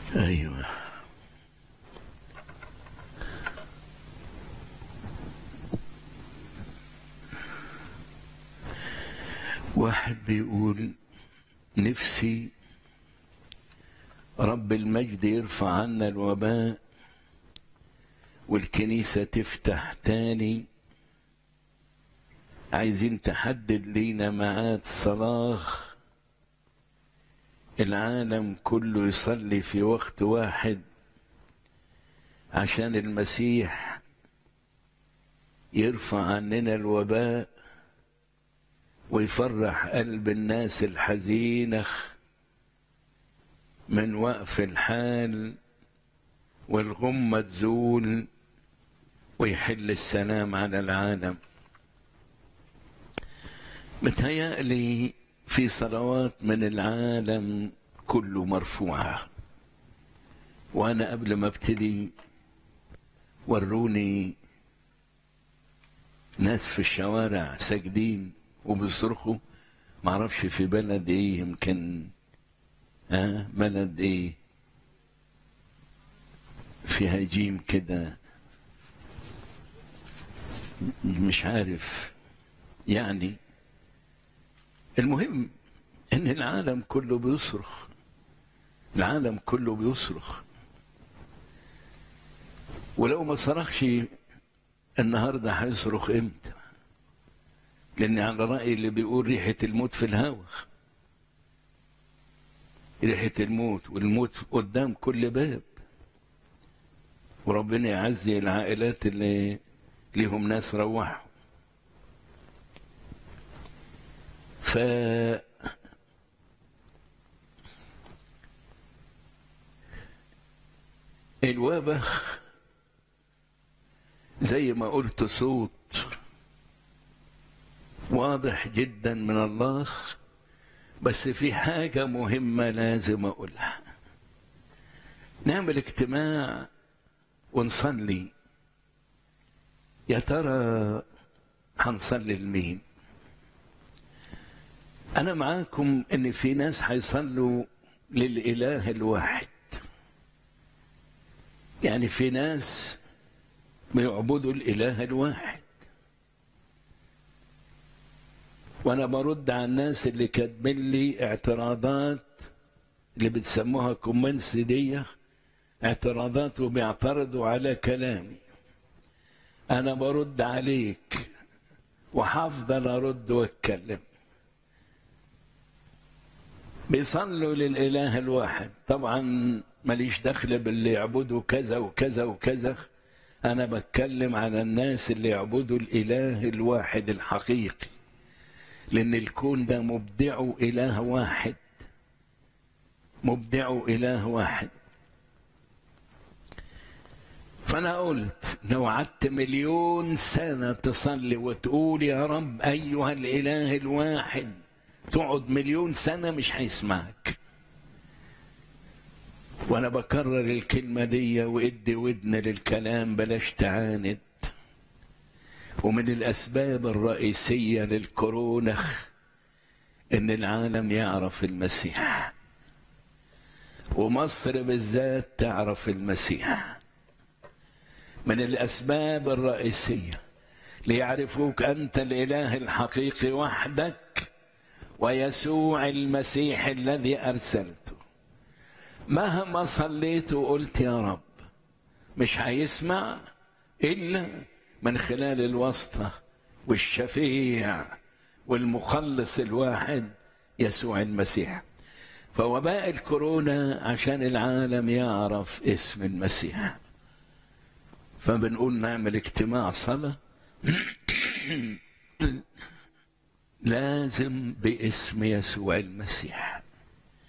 ايوه واحد بيقول نفسي رب المجد يرفع عنا الوباء والكنيسة تفتح تاني عايزين تحدد لينا ميعاد صلاة العالم كله يصلي في وقت واحد عشان المسيح يرفع عننا الوباء ويفرح قلب الناس الحزينة من وقف الحال والغمة تزول ويحل السلام على العالم متهيألي في صلوات من العالم كله مرفوعة وأنا قبل ما ابتدي وروني ناس في الشوارع ساجدين وبيصرخوا معرفش في بلد ايه يمكن ها آه بلد ايه فيها جيم كده مش عارف يعني المهم ان العالم كله بيصرخ العالم كله بيصرخ ولو ما صرخش النهارده هيصرخ امتى لان على راي اللي بيقول ريحه الموت في الهوا ريحه الموت والموت قدام كل باب وربنا يعزي العائلات اللي ليهم ناس روحوا ف الوباء زي ما قلت صوت واضح جدا من الله بس في حاجة مهمة لازم أقولها نعمل اجتماع ونصلي يا ترى هنصلي لمين أنا معاكم إن في ناس هيصلوا للإله الواحد يعني في ناس بيعبدوا الإله الواحد وانا برد على الناس اللي كاتبين لي اعتراضات اللي بتسموها كومنس دي اعتراضات وبيعترضوا على كلامي انا برد عليك وهفضل ارد واتكلم بيصلوا للاله الواحد طبعا ماليش دخل باللي يعبدوا كذا وكذا وكذا انا بتكلم على الناس اللي يعبدوا الاله الواحد الحقيقي لأن الكون ده مبدعه إله واحد مبدعه إله واحد فأنا قلت لو قعدت مليون سنة تصلي وتقول يا رب أيها الإله الواحد تقعد مليون سنة مش هيسمعك وأنا بكرر الكلمة دي وإدي ودن للكلام بلاش تعاند ومن الاسباب الرئيسيه للكورونا ان العالم يعرف المسيح ومصر بالذات تعرف المسيح من الاسباب الرئيسيه ليعرفوك انت الاله الحقيقي وحدك ويسوع المسيح الذي ارسلته مهما صليت وقلت يا رب مش هيسمع الا من خلال الواسطة والشفيع والمخلص الواحد يسوع المسيح فوباء الكورونا عشان العالم يعرف اسم المسيح فبنقول نعمل اجتماع صلاة لازم باسم يسوع المسيح